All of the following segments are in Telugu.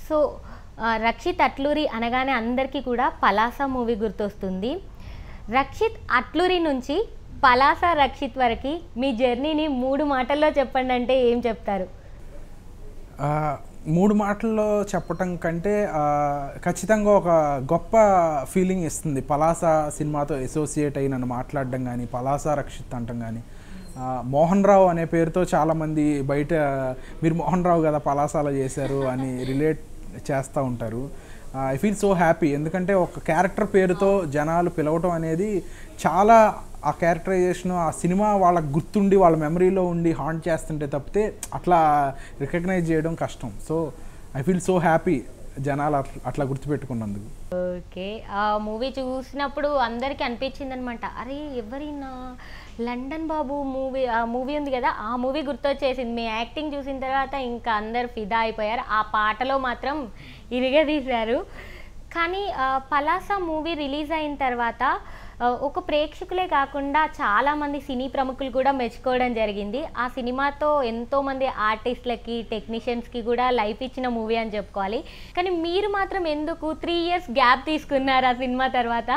సో ఆ, రక్షిత్ అట్లూరి అనగానే అందరికీ కూడా పలాస మూవీ గుర్తొస్తుంది రక్షిత్ అట్లూరి నుంచి పలాస రక్షిత్ వరకు మీ జర్నీని మూడు మాటల్లో చెప్పండి అంటే ఏం చెప్తారు ఆ, మూడు మాటల్లో చెప్పటం కంటే ఆ, ఖచ్చితంగా ఒక గొప్ప ఫీలింగ్ ఇస్తుంది పలాస సినిమాతో అసోసియేట్ అయ్యి నన్ను మాట్లాడడం కానీ పలాస రక్షిత్ అంటం కానీ ఆ, మోహన్ రావు అనే పేరుతో చాలామంది బయట మీరు మోహన్ రావు కదా పలాసాలో చేశారు అని రిలేట్ చేస్తూ ఉంటారు ఐ ఫీల్ సో హ్యాపీ ఎందుకంటే ఒక క్యారెక్టర్ పేరుతో జనాలు పిలవటం అనేది చాలా ఆ క్యారెక్టరైజేషన్ ఆ సినిమా వాళ్ళకి గుర్తుండి వాళ్ళ మెమరీలో ఉండి హాంట్ చేస్తుంటే తప్పితే అట్లా రికగ్నైజ్ చేయడం కష్టం so I feel so happy జనాలు అట్లా అట్లా గుర్తుపెట్టుకున్నందుకు ఓకే ఆ మూవీ చూసినప్పుడు అందరికీ అనిపించింది అనమాట అరే ఎవరైనా లండన్ బాబు మూవీ ఆ మూవీ ఉంది కదా ఆ మూవీ గుర్తొచ్చేసింది మీ యాక్టింగ్ చూసిన తర్వాత ఇంకా అందరు ఫిదా అయిపోయారు ఆ పాటలో మాత్రం ఇరగదీశారు కానీ ఆ, పలాస మూవీ రిలీజ్ అయిన తర్వాత ఆ, ఒక ప్రేక్షకులే కాకుండా చాలామంది సినీ ప్రముఖులు కూడా మెచ్చుకోవడం జరిగింది ఆ సినిమాతో ఎంతోమంది ఆర్టిస్టులకి టెక్నీషియన్స్కి కూడా లైఫ్ ఇచ్చిన మూవీ అని చెప్పుకోవాలి కానీ మీరు మాత్రం ఎందుకు త్రీ ఇయర్స్ గ్యాప్ తీసుకున్నారు ఆ సినిమా తర్వాత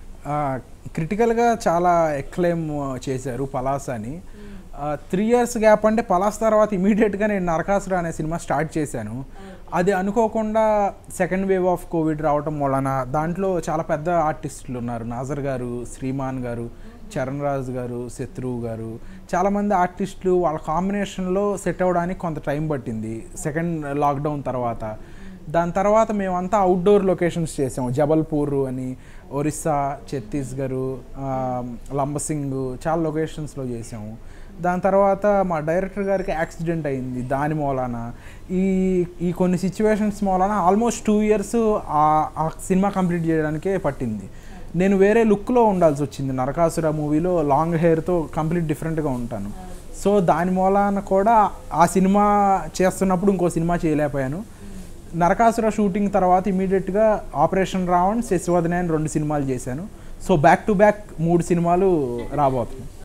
క్రిటికల్గా చాలా ఎక్లెయిమ్ చేశారు పలాస్ అని త్రీ ఇయర్స్ గ్యాప్ అంటే పలాస్ తర్వాత ఇమీడియట్గా నేను నరకాసుర అనే సినిమా స్టార్ట్ చేశాను అది అనుకోకుండా సెకండ్ వేవ్ ఆఫ్ కోవిడ్ రావటం వలన దాంట్లో చాలా పెద్ద ఆర్టిస్టులు ఉన్నారు నాజర్ గారు శ్రీమాన్ గారు చరణ్ రాజ్ గారు శత్రువు గారు చాలామంది ఆర్టిస్టులు వాళ్ళ కాంబినేషన్లో సెట్ అవ్వడానికి కొంత టైం పట్టింది సెకండ్ లాక్డౌన్ తర్వాత దాని తర్వాత మేమంతా అవుట్డోర్ లొకేషన్స్ చేసాము జబల్పూర్ అని ఒరిస్సా ఛత్తీస్గఢ్ ఆ, లంబసింగ్ చాలా లొకేషన్స్లో చేసాము దాని తర్వాత మా డైరెక్టర్ గారికి యాక్సిడెంట్ అయింది దాని మూలాన ఈ ఈ కొన్ని సిచ్యువేషన్స్ మూలాన ఆల్మోస్ట్ టూ ఇయర్స్ ఆ సినిమా కంప్లీట్ చేయడానికే పట్టింది నేను వేరే లుక్లో ఉండాల్సి వచ్చింది నరకాసుర మూవీలో లాంగ్ హెయిర్తో కంప్లీట్ డిఫరెంట్గా ఉంటాను సో దాని మూలాన కూడా ఆ సినిమా చేస్తున్నప్పుడు ఇంకో సినిమా చేయలేకపోయాను నరకాసుర షూటింగ్ తర్వాత ఇమీడియట్గా ఆపరేషన్ రావణ్ శశివదనే అని రెండు సినిమాలు చేశాను సో బ్యాక్ టు బ్యాక్ మూడు సినిమాలు రాబోతున్నాయి